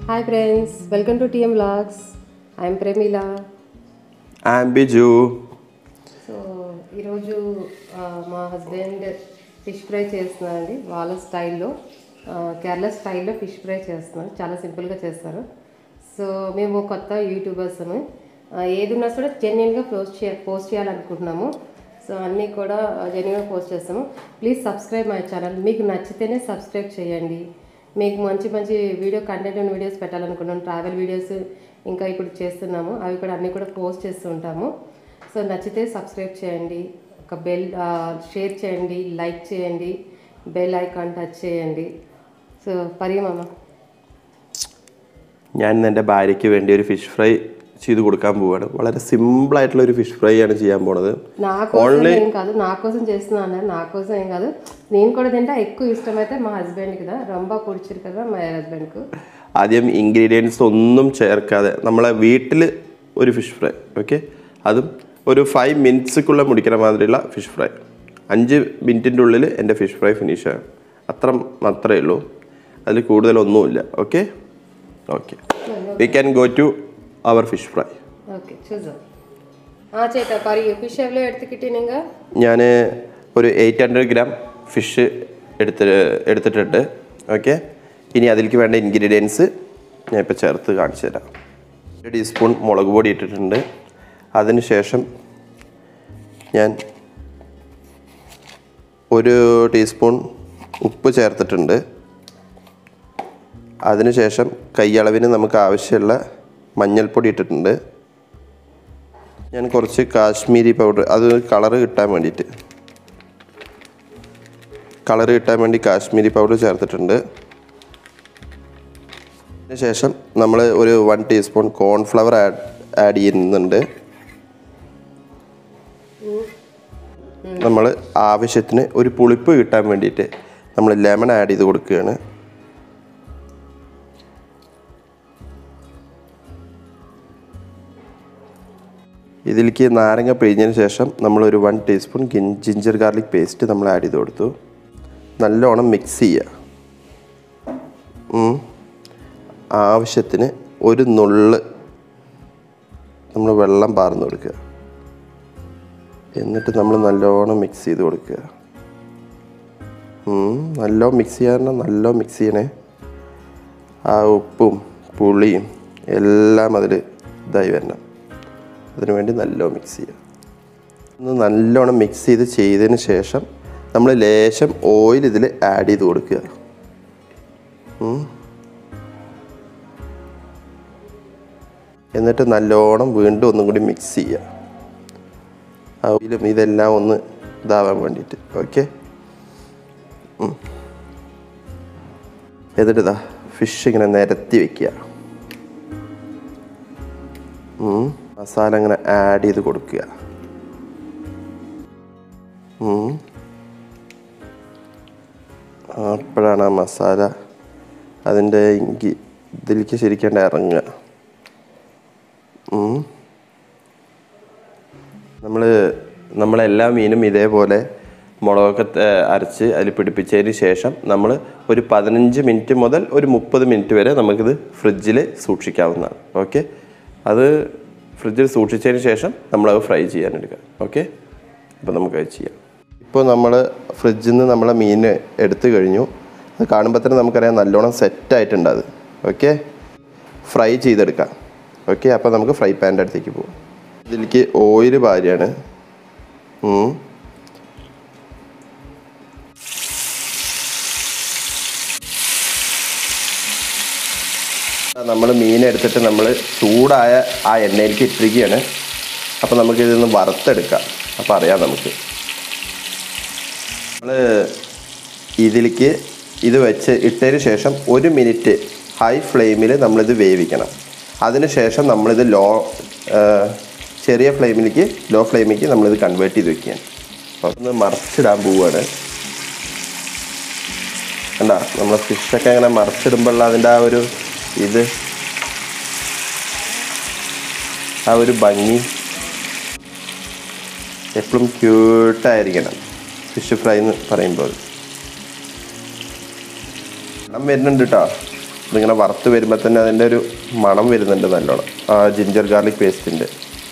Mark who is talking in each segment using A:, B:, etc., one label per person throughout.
A: Hi friends welcome to TM vlogs I'm Premila
B: I'm Biju.
A: So ఈరోజు ఆ, మా husband fish fry చేస్తున్నారండి వాళ్ళ స్టైల్లో ఆ, కేరళ స్టైల్లో ఫిష్ ఫ్రై చేస్తున్నారు చాలా సింపుల్గా చేస్తారు సో మేము కొత్త యూట్యూబర్స్ ఏది ఉన్నా కూడా జెన్యున్గా పోస్ట్ చే పోస్ట్ చేయాలనుకుంటున్నాము సో అన్నీ కూడా జెన్యున్గా పోస్ట్ చేస్తాము ప్లీజ్ సబ్స్క్రైబ్ మై ఛానల్ మీకు నచ్చితేనే సబ్స్క్రైబ్ చేయండి మీకు మంచి మంచి వీడియో కంటెంట్ ఉన్న వీడియోస్ పెట్టాలనుకున్నాం ట్రావెల్ వీడియోస్ ఇంకా ఇప్పుడు చేస్తున్నాము అవి కూడా అన్నీ కూడా పోస్ట్ చేస్తూ ఉంటాము సో నచ్చితే సబ్స్క్రైబ్ చేయండి ఒక బెల్ ఆ, షేర్ చేయండి లైక్ చేయండి ബെൽ ഐക്കൺ ടച്ച് ചെയ്യണ്ടി സോ പറയൂ മാമ
B: ഞാൻ ഇന്ന് എൻ്റെ ഭാര്യയ്ക്ക് വേണ്ടി ഒരു ഫിഷ് ഫ്രై ചെയ്ത് കൊടുക്കാൻ പോവുകയാണ് വളരെ സിമ്പിൾ ആയിട്ടുള്ള ഒരു ఫిష్ ఫ్రై ആണ് ചെയ്യാൻ పోണത്
A: నా కోసం ఏం కాదు నా కోసం చేస్తున్నాను నా కోసం ఏం కాదు నేను కూడా తింటే ఎక్కువ ఇష్టమైతే మా హస్బెండ్ కదా రొంబ పొడిచిరు కదా మా హస్బెండ్కు
B: ആദ്യം ഇൻഗ്രീഡിയൻസ് ഒന്നും ചേർക്കാതെ നമ്മളെ വീട്ടിൽ ഒരു ഫിഷ് ഫ്രൈ ഓക്കെ അതും ഒരു ഫൈവ് മിനിറ്റ്സുക്കുള്ള മുടിക്കണ മാതിരിയുള്ള ഫിഷ് ഫ്രൈ അഞ്ച് മിനിറ്റിൻ്റെ ഉള്ളിൽ എൻ്റെ ഫിഷ് ഫ്രൈ ഫിനിഷ് ആകും അത്ര മാത്രമേ ഉള്ളൂ അതിൽ കൂടുതലൊന്നുമില്ല okay okay we can go to our fish fry
A: okay చూద్దాం ఆ చేత പറയൂ ഫിഷ് എവിടെ എടുത്തിട്ട് നിങ്ങൾ
B: ഞാൻ ഒരു എയ്റ്റ് ഹൺഡ്രഡ് ഗ്രാം ഫിഷ് എടുത്ത് എടുത്തിട്ടുണ്ട് ഓക്കെ ഇനി അതിലേക്ക് വേണ്ട ഇൻഗ്രീഡിയൻസ് ഞാൻ ഇപ്പോൾ ചേർത്ത് കാണിച്ചു തരാം ഒരു ടീസ്പൂൺ മുളക് പൊടി ഇട്ടിട്ടുണ്ട് അതിനുശേഷം ഞാൻ ഒരു ടീസ്പൂൺ ഉപ്പ് ചേർത്തിട്ടുണ്ട് അതിനുശേഷം കൈയളവിന് നമുക്ക് ആവശ്യമുള്ള മഞ്ഞൾപ്പൊടി ഇട്ടിട്ടുണ്ട് ഞാൻ കുറച്ച് കാശ്മീരി പൗഡർ അത് കളറ് കിട്ടാൻ വേണ്ടിയിട്ട് കളറ് കിട്ടാൻ വേണ്ടി കാശ്മീരി പൗഡർ ചേർത്തിട്ടുണ്ട് അതിനുശേഷം നമ്മൾ ഒരു one teaspoon cornflour add add ചെയ്യുന്നുണ്ട് നമ്മൾ ആവശ്യത്തിന് ഒരു പുളിപ്പ് കിട്ടാൻ വേണ്ടിയിട്ട് നമ്മൾ ലെമൺ ആഡ് ചെയ്ത് കൊടുക്കുകയാണ് ഇതിലേക്ക് നാരങ്ങ പിഴിഞ്ഞതിന് ശേഷം നമ്മൾ ഒരു വൺ ടീസ്പൂൺ ഗിൻ ജിഞ്ചർ ഗാർലിക് പേസ്റ്റ് നമ്മൾ ആഡ് ചെയ്ത് കൊടുത്തു നല്ലോണം മിക്സ് ചെയ്യുക ഉം. ആവശ്യത്തിന് ഒരു നുള്ള് നമ്മൾ വെള്ളം പാർന്ന് കൊടുക്കുക എന്നിട്ട് നമ്മൾ നല്ലോണം മിക്സ് ചെയ്ത് കൊടുക്കുക ഉം. നല്ലോണം മിക്സ് ചെയ്യാൻ നല്ലോണം മിക്സ് ചെയ്യണേ ആ ഉപ്പും പുളിയും എല്ലാം അതിൽ ഇതായി വരണം അതിനു വേണ്ടി നല്ലോണം മിക്സ് ചെയ്യുക ഒന്ന് നല്ലോണം മിക്സ് ചെയ്ത് ചെയ്തതിന് ശേഷം നമ്മൾ ലേശം ഓയിൽ ഇതിൽ ആഡ് ചെയ്ത് കൊടുക്കുക ഉം. എന്നിട്ട് നല്ലോണം വീണ്ടും ഒന്നും കൂടി മിക്സ് ചെയ്യുക ആ ഓയിലും ഇതെല്ലാം ഒന്ന് ഇതാവാൻ വേണ്ടിയിട്ട് ഓക്കെ എന്നിട്ട് ഇതാ ഫിഷ് ഇങ്ങനെ നിരത്തി വെക്കുക ഉം. മസാല ഇങ്ങനെ ആഡ് ചെയ്ത് കൊടുക്കുക ഉം. അപ്പോഴാണ് ആ മസാല അതിൻ്റെ ഇങ്കി ഇതിലേക്ക് ശരിക്കും ഇറങ്ങുക നമ്മൾ നമ്മളെല്ലാ മീനും ഇതേപോലെ മുളകൊക്കെ ത- അരച്ച് അതിൽ പിടിപ്പിച്ചതിന് ശേഷം നമ്മൾ ഒരു പതിനഞ്ച് മിനിറ്റ് മുതൽ ഒരു മുപ്പത് മിനിറ്റ് വരെ നമുക്കിത് ഫ്രിഡ്ജിൽ സൂക്ഷിക്കാവുന്നതാണ് ഓക്കെ അത് ഫ്രിഡ്ജിൽ സൂക്ഷിച്ചതിന് ശേഷം നമ്മളത് ഫ്രൈ ചെയ്യാനെടുക്കുക ഓക്കെ അപ്പോൾ നമുക്ക് അത് ചെയ്യാം ഇപ്പോൾ നമ്മൾ ഫ്രിഡ്ജിൽ നിന്ന് നമ്മളെ മീൻ എടുത്തു കഴിഞ്ഞു അത് കാണുമ്പോൾ തന്നെ നമുക്കറിയാം നല്ലോണം സെറ്റായിട്ടുണ്ട് അത് ഓക്കെ ഫ്രൈ ചെയ്തെടുക്കാം ഓക്കെ അപ്പോൾ നമുക്ക് ഫ്രൈ പാൻ്റെ അടുത്തേക്ക് പോകാം ഇതിലേക്ക് ഓയിൽ ഭാര്യയാണ് നമ്മൾ മീൻ എടുത്തിട്ട് നമ്മൾ ചൂടായ ആ എണ്ണയിലേക്ക് ഇട്ടിരിക്കുകയാണ് അപ്പോൾ നമുക്ക് ഇതൊന്ന് വറുത്തെടുക്കാം അപ്പോൾ അറിയാം നമുക്ക് നമ്മൾ ഇതിലേക്ക് ഇത് വെച്ച് ഇട്ടതിന് ശേഷം ഒരു മിനിറ്റ് ഹൈ ഫ്ലെയിമിൽ നമ്മളിത് വേവിക്കണം അതിനുശേഷം നമ്മളിത് ലോ ചെറിയ ഫ്ലെയിമിലേക്ക് ലോ ഫ്ലെയിമിലേക്ക് നമ്മളിത് കൺവേർട്ട് ചെയ്ത് വെക്കുകയാണ് അപ്പോൾ ഒന്ന് മറിച്ചിടാൻ പോവുകയാണ് കണ്ട നമ്മൾ ഫിഷൊക്കെ അങ്ങനെ മറിച്ചിടുമ്പോഴുള്ള അതിൻ്റെ ആ ഒരു ഇത് ആ ഒരു ഭംഗി എപ്പോഴും ക്യൂട്ടായിരിക്കണം ഫിഷ് ഫ്രൈ എന്ന് പറയുമ്പോൾ വെള്ളം വരുന്നുണ്ട് കേട്ടോ ഇതിങ്ങനെ വറുത്ത് വരുമ്പോൾ തന്നെ അതിൻ്റെ ഒരു മണം വരുന്നുണ്ട് നല്ലോണം ആ ജിഞ്ചർ ഗാർലിക് പേസ്റ്റിൻ്റെ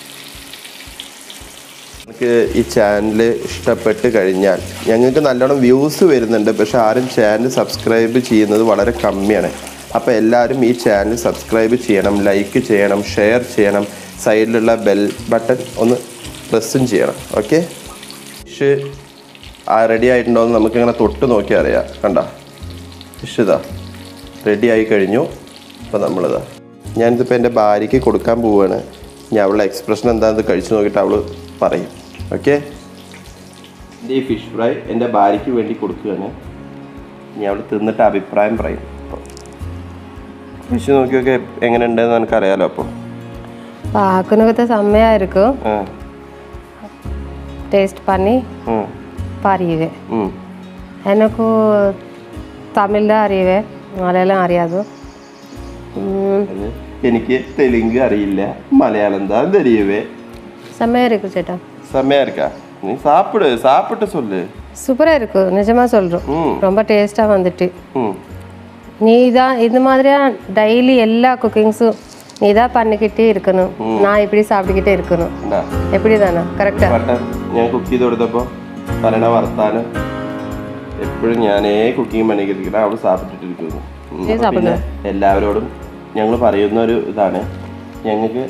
B: നിങ്ങൾക്ക് ഈ ചാനൽ ഇഷ്ടപ്പെട്ട് കഴിഞ്ഞാൽ ഞങ്ങൾക്ക് നല്ലോണം വ്യൂസ് വരുന്നുണ്ട് പക്ഷെ ആരും ചാനൽ സബ്സ്ക്രൈബ് ചെയ്യുന്നത് വളരെ കമ്മിയാണ് അപ്പോൾ എല്ലാവരും ഈ ചാനൽ സബ്സ്ക്രൈബ് ചെയ്യണം ലൈക്ക് ചെയ്യണം ഷെയർ ചെയ്യണം സൈഡിലുള്ള ബെൽ ബട്ടൺ ഒന്ന് പ്രസ്സും ചെയ്യണം ഓക്കെ ഫിഷ് ആ റെഡി ആയിട്ടുണ്ടോ എന്ന് നമുക്കിങ്ങനെ തൊട്ട് നോക്കി അറിയാം കണ്ട ഫിഷ് ഇതാ റെഡി ആയി കഴിഞ്ഞു അപ്പോൾ നമ്മളിതാ ഞാനിതിപ്പോൾ എൻ്റെ ഭാര്യയ്ക്ക് കൊടുക്കാൻ പോവുകയാണ് ഞാൻ അവളുടെ എക്സ്പ്രഷൻ എന്താണെന്ന് കഴിച്ചു നോക്കിയിട്ട് അവൾ പറയും ഓക്കെ എൻ്റെ ഈ ഫിഷ് ഫ്രൈ എൻ്റെ ഭാര്യയ്ക്ക് വേണ്ടി കൊടുക്കുകയാണ് ഞാൻ അവൾ തിന്നിട്ട് അഭിപ്രായം പറയും ഫിഷ് നോക്കിയൊക്കെ എങ്ങനെ ഉണ്ടെന്ന് എനിക്കറിയാലോ അപ്പോൾ
A: பார்க்கணுக்கு செம்மையாக இருக்கும்
B: ആ
A: டேஸ்ட் பண்ணி
B: ഉം,
A: பாருவேன்
B: ഉം.
A: எனக்கு தமிழ் தான் அறிவேன் மலையாளம் அறியாது ம்,
B: അത് എനിക്ക് തെലുങ്ക് അറിയില്ല മലയാളം താൻ തെരിയവേ
A: செம்மையாக இருக்கு சேட்டா
B: செம்மையா இருக்கா நீ சாப்பிடு சாப்பிட்டு சொல்லு
A: சூப்பராக இருக்கு நிஜமாக சொல்கிறோம்
B: ம்
A: ரொம்ப டேஸ்ட்டாக வந்துட்டு
B: ம்
A: நீ தான் இது மாதிரியா டெய்லி எல்லா குக்கிங்ஸும் நீ தான் பண்ணிக்கிட்டே இருக்கணும் நான் இப்படி சாப்பிட்டுக்கிட்டே இருக்கணும்
B: എന്താ
A: எப்படி தானே கரெக்டாக
B: പട്ടൻ ഞാൻ കുക്ക് ചെയ്ത് കൊടുത്തപ്പോൾ പറയണ വർത്താനം എപ്പോഴും ഞാനേ കുക്കിംഗ് പണിക്കിരിക്കണം അവൾ സാപ്പിട്ടിട്ടിരിക്കുന്നു ഉം.
A: നീ
B: അപ്പൊ പിന്നെ എല്ലാവരോടും ഞങ്ങൾ പറയുന്ന ഒരു ഇതാണ് ഞങ്ങൾക്ക്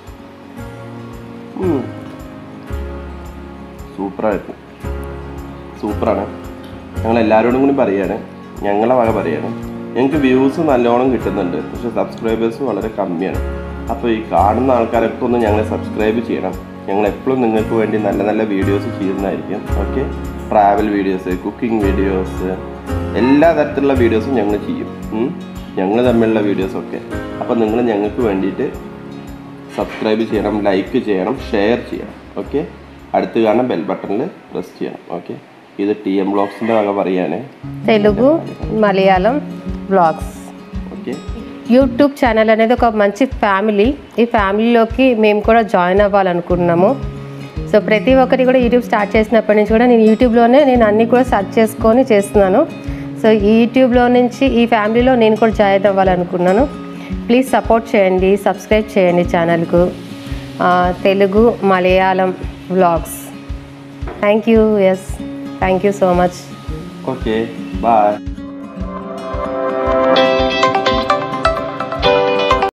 B: സൂപ്പറായിരുന്നു സൂപ്പറാണ് ഞങ്ങൾ എല്ലാവരോടും കൂടി പറയാണ് ഞങ്ങളെ വക പറയാണ് ഞങ്ങൾക്ക് വ്യൂസ് നല്ലോണം കിട്ടുന്നുണ്ട് പക്ഷെ സബ്സ്ക്രൈബേഴ്സ് വളരെ കമ്മിയാണ് അപ്പോൾ ഈ കാണുന്ന ആൾക്കാരൊക്കെ ഒന്ന് ഞങ്ങളെ സബ്സ്ക്രൈബ് ചെയ്യണം ഞങ്ങൾ എപ്പോഴും നിങ്ങൾക്ക് വേണ്ടി നല്ല നല്ല വീഡിയോസ് ചെയ്യുന്നതായിരിക്കും okay travel videos cooking videos എല്ലാ തരത്തിലുള്ള വീഡിയോസും ഞങ്ങൾ ചെയ്യും ഞങ്ങൾ തമ്മിലുള്ള വീഡിയോസൊക്കെ അപ്പോൾ നിങ്ങൾ ഞങ്ങൾക്ക് വേണ്ടിയിട്ട് സബ്സ്ക്രൈബ് ചെയ്യണം ലൈക്ക് ചെയ്യണം ഷെയർ ചെയ്യണം ഓക്കെ അടുത്ത് കാണുന്ന ബെൽ ബട്ടണിൽ പ്രസ് ചെയ്യണം ഓക്കെ ഇത് ടി എം ബ്ലോഗ്സിൻ്റെ വക പറയുകയാണ്
A: Telugu Malayalam blogs
B: okay
A: YouTube channel అనేది ఒక మంచి ఫ్యామిలీ ఈ ఫ్యామిలీలోకి మేము కూడా జాయిన్ అవ్వాలనుకుంటున్నాము సో ప్రతి ఒక్కటి కూడా యూట్యూబ్ స్టార్ట్ చేసినప్పటి నుంచి కూడా నేను యూట్యూబ్లోనే నేను అన్నీ కూడా సెర్చ్ చేసుకొని చేస్తున్నాను సో ఈ యూట్యూబ్లో నుంచి ఈ ఫ్యామిలీలో నేను కూడా జాయిన్ అవ్వాలనుకున్నాను ప్లీజ్ సపోర్ట్ చేయండి సబ్స్క్రైబ్ చేయండి ఛానల్కు ఆ, Telugu Malayalam vlogs thank you yes thank you so much
B: okay bye